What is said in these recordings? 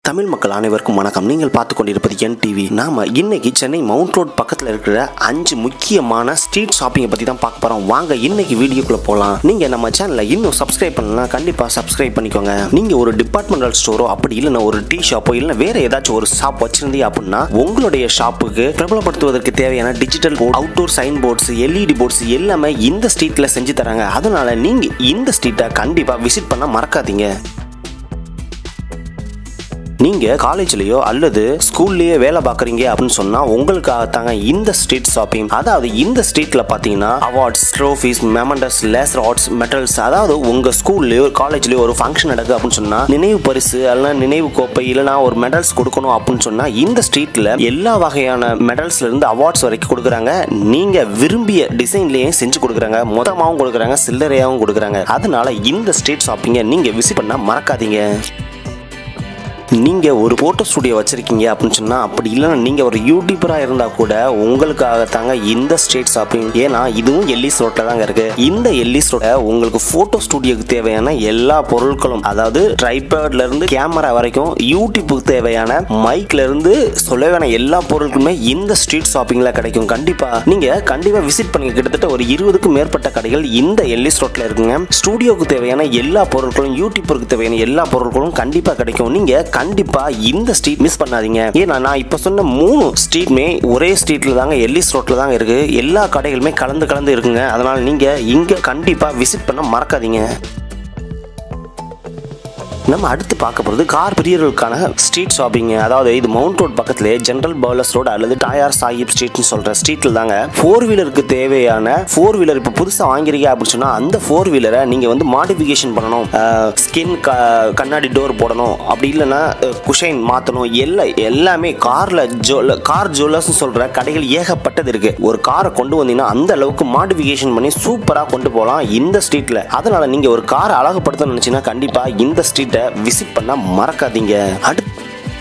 தமிழ் மக்கள் அனைவருக்கும் வணக்கம் நீங்கள் பார்த்து கொண்டிருப்பது என் டிவி நாம இன்னைக்கு சென்னை மவுண்ட் ரோட் பக்கத்தில் இருக்கிற அஞ்சு முக்கியமான ஸ்ட்ரீட் ஷாப்பிங்கை பற்றி தான் பார்க்க போகிறோம் வாங்க இன்னைக்கு வீடியோக்குள்ள போகலாம் நீங்கள் நம்ம சேனலை இன்னும் சப்ஸ்கிரைப் பண்ணலாம் கண்டிப்பாக சப்ஸ்கிரைப் பண்ணிக்கோங்க நீங்கள் ஒரு டிபார்ட்மெண்டல் ஸ்டோரோ அப்படி இல்லைன்னா ஒரு டீ ஷாப்போ இல்லை வேற ஏதாச்சும் ஒரு ஷாப் வச்சிருந்தீங்க அப்படின்னா உங்களுடைய ஷாப்புக்கு பிரபலப்படுத்துவதற்கு தேவையான digital board outdoor sign boards LED boards எல்லாமே இந்த ஸ்ட்ரீட்டில் செஞ்சு தராங்க அதனால நீங்கள் இந்த ஸ்ட்ரீட்டை கண்டிப்பாக விசிட் பண்ண மறக்காதீங்க நீங்க காலேஜ்லயோ அல்லது ஸ்கூல்லயே வேலை பார்க்குறீங்க அப்படின்னு சொன்னா உங்களுக்காக தாங்க இந்த ஸ்ட்ரீட் ஷாப்பிங் அதாவது இந்த ஸ்ட்ரீட்ல பாத்தீங்கன்னா awards trophies mementos laser arts metals அதாவது உங்க ஸ்கூல்லயோ காலேஜ்லயோ ஒரு ஃபங்க்ஷன் நடக்குது அப்படின்னு சொன்னா நினைவு பரிசு அல்லனா நினைவு கோப்பை இல்லைனா ஒரு மெடல்ஸ் கொடுக்கணும் அப்படின்னு சொன்னா இந்த ஸ்ட்ரீட்ல எல்லா வகையான மெடல்ஸ்ல இருந்து அவார்ட்ஸ் வரைக்கும் கொடுக்குறாங்க நீங்க விரும்பிய டிசைன்லயே செஞ்சு கொடுக்குறாங்க மொத்தமாகவும் கொடுக்குறாங்க சில்லறையாகவும் கொடுக்குறாங்க அதனால இந்த ஸ்ட்ரீட் ஷாப்பிங்கை நீங்க விசிட் பண்ண மறக்காதீங்க நீங்கள் ஒரு ஃபோட்டோ ஸ்டுடியோ வச்சுருக்கீங்க அப்படின்னு சொன்னால் அப்படி இல்லைன்னா நீங்கள் ஒரு யூடியூபராக இருந்தால் கூட உங்களுக்காக தாங்க இந்த ஸ்ட்ரீட் ஷாப்பிங் ஏன்னா இதுவும் எல்லிஸ் ரோட்டில் தாங்க இருக்குது இந்த எல்லிஸ் ரோட்டை உங்களுக்கு ஃபோட்டோ ஸ்டுடியோக்கு தேவையான எல்லா பொருட்களும் அதாவது ட்ரைபேட்ல இருந்து கேமரா வரைக்கும் யூடியூப்புக்கு தேவையான மைக்ல இருந்து சொல்ல வேணாம் எல்லா பொருட்களுமே இந்த ஸ்ட்ரீட் ஷாப்பிங்கில் கிடைக்கும் கண்டிப்பாக நீங்கள் கண்டிப்பாக விசிட் பண்ணி கிட்டத்தட்ட ஒரு இருபதுக்கும் மேற்பட்ட கடைகள் இந்த எல்லிஸ் ரோட்டில் இருக்குங்க ஸ்டுடியோக்கு தேவையான எல்லா பொருட்களும் யூடியூபருக்கு தேவையான எல்லா பொருட்களும் கண்டிப்பாக கிடைக்கும் நீங்கள் கண்டிப்பா இந்த ஸ்ட்ரீட் மிஸ் பண்ணாதீங்க ஏன்னா நான் இப்போ சொன்ன மூணு ஸ்ட்ரீட்மே ஒரே ஸ்ட்ரீட்ல தாங்க எல்லிஸ் ரோட்ல தாங்க இருக்கு எல்லா கடைகளுமே கலந்து கலந்து இருக்குங்க அதனால நீங்க இங்க கண்டிப்பா விசிட் பண்ண மறக்காதீங்க நம்ம அடுத்து பார்க்க போகிறது கார் பிரியர்களுக்கான ஸ்ட்ரீட் ஷாப்பிங் அதாவது இது மவுண்ட் ரோட் பக்கத்துலேயே ஜென்ரல் பர்லஸ் ரோடு அல்லது டாயார் சாஹிப் ஸ்ட்ரீட்னு சொல்கிற ஸ்ட்ரீட்டில் தாங்க ஃபோர் வீலருக்கு தேவையான ஃபோர் வீலர் இப்போ புதுசாக வாங்கிறீங்க அப்படின்னு சொன்னால் அந்த ஃபோர் வீலரை நீங்கள் வந்து மாடிஃபிகேஷன் பண்ணணும் ஸ்கின் கண்ணாடி டோர் போடணும் அப்படி இல்லைன்னா குஷைன் மாற்றணும் எல்லாம் எல்லாமே காரில் ஜுவல் கார் ஜுவல்லர்ஸ்னு சொல்கிற கடைகள் ஏகப்பட்டது இருக்குது ஒரு காரை கொண்டு வந்தீங்கன்னா அந்த அளவுக்கு மாடிஃபிகேஷன் பண்ணி சூப்பராக கொண்டு போகலாம் இந்த ஸ்ட்ரீட்டில் அதனால் நீங்கள் ஒரு காரை அழகுபடுத்தணும்னு நினச்சிங்கன்னா கண்டிப்பாக இந்த ஸ்ட்ரீட்டை விசிட் பண்ண மறக்காதீங்க அடுத்து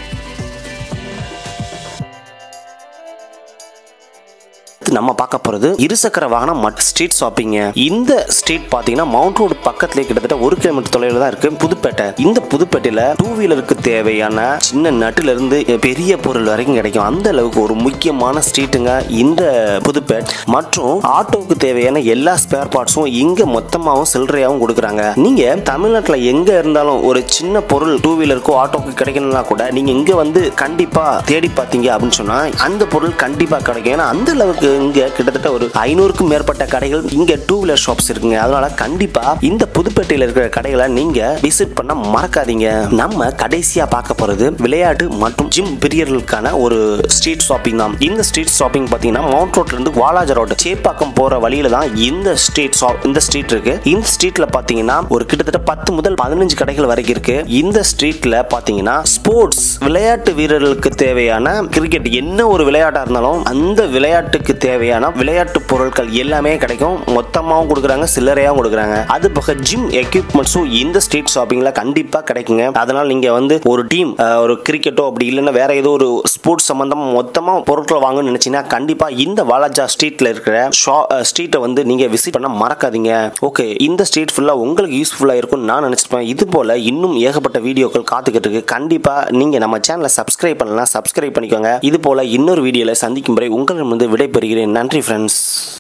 நம்ம பார்க்க போறது இருசக்கர வாகனம் மற்றும் ஸ்ட்ரீட் ஷாப்பிங் இந்த ஸ்ட்ரீட் பாத்தீங்கன்னா மவுண்ட் ரோடு பக்கத்துல கிட்டத்தட்ட ஒரு கிலோமீட்டர் தொலைவில் தான் இருக்கு புதுப்பேட்டை இந்த புதுப்பேட்டையில டூ வீலருக்கு தேவையான சின்ன நட்டுல இருந்து பெரிய பொருள் வரைக்கும் கிடைக்கும் அந்த அளவுக்கு ஒரு முக்கியமான ஸ்ட்ரீட்டுங்க இந்த புதுப்பேட் மற்றும் ஆட்டோவுக்கு தேவையான எல்லா ஸ்பேர் பார்ட்ஸும் இங்க மொத்தமாகவும் சில்லறையாகவும் கொடுக்குறாங்க நீங்க தமிழ்நாட்டில் எங்க இருந்தாலும் ஒரு சின்ன பொருள் டூ வீலருக்கோ ஆட்டோக்கு கிடைக்கணும்னா கூட நீங்க இங்க வந்து கண்டிப்பா தேடி பார்த்தீங்க அப்படின்னு சொன்னா அந்த பொருள் கண்டிப்பா கிடைக்கும் ஏன்னா அந்த அளவுக்கு இங்க கிட்டத்தட்ட ஒரு ஐநூறுக்கும் மேற்பட்ட கடைகள் இங்க டூ வீலர் ஷாப்ஸ் இருக்குங்க அதனால கண்டிப்பா இந்த புதுப்பேட்டையில் இருக்கிற கடைகளை நீங்க விசிட் பண்ண மறக்காதீங்க நம்ம கடைசியா பார்க்க போறது விளையாட்டு மற்றும் ஜிம் பிரியர்களுக்கான ஒரு ஸ்ட்ரீட் ஷாப்பிங் தான் இந்த ஸ்ட்ரீட் ஷாப்பிங் பாத்தீங்கன்னா மவுண்ட் ரோட்ல இருந்து வாலாஜா ரோடு சேப்பாக்கம் போற வழியில தான் இந்த ஸ்ட்ரீட் ஷாப் இந்த ஸ்ட்ரீட் இருக்கு இந்த ஸ்ட்ரீட்ல பாத்தீங்கன்னா ஒரு கிட்டத்தட்ட பத்து முதல் பதினஞ்சு கடைகள் வரைக்கும் இருக்கு இந்த ஸ்ட்ரீட்ல பாத்தீங்கன்னா ஸ்போர்ட்ஸ் விளையாட்டு வீரர்களுக்கு தேவையான கிரிக்கெட் என்ன ஒரு விளையாட்டா இருந்தாலும் அந்த விளையாட்டுக்கு தேவையான விளையாட்டு பொருட்கள் எல்லாமே கிடைக்கும் மொத்தமாகவும் கொடுக்குறாங்க சில்லறையாகவும் கொடுக்குறாங்க அது போக ஜிம் எக்யூப்மெண்ட்ஸும் இந்த ஸ்ட்ரீட் ஷாப்பிங்ல கண்டிப்பா கிடைக்குங்க அதனால நீங்க வந்து ஒரு டீம் ஒரு கிரிக்கெட்டோ அப்படி இல்லைன்னா வேற ஏதோ ஒரு ஸ்போர்ட்ஸ் சம்பந்தம் மொத்தமா பொருட்கள் வாங்கணும்னு நினைச்சீங்கன்னா கண்டிப்பா இந்த வாலாஜா ஸ்ட்ரீட்ல இருக்கிற ஸ்ட்ரீட்டை வந்து நீங்க விசிட் பண்ண மறக்காதீங்க ஓகே இந்த ஸ்ட்ரீட் ஃபுல்லா உங்களுக்கு யூஸ்ஃபுல்லா இருக்கும்னு நான் நினைச்சிருப்பேன் இது போல இன்னும் ஏகப்பட்ட வீடியோக்கள் காத்துக்கிட்டு இருக்கு கண்டிப்பா நீங்க நம்ம சேனலை சப்ஸ்கிரைப் பண்ணலாம் சப்ஸ்கிரைப் பண்ணிக்கோங்க இது போல இன்னொரு வீடியோல சந்திக்கும் வரை உங்களிடம் வந்து விடைபெறுகிறேன் நன்றி ஃப்ரெண்ட்ஸ்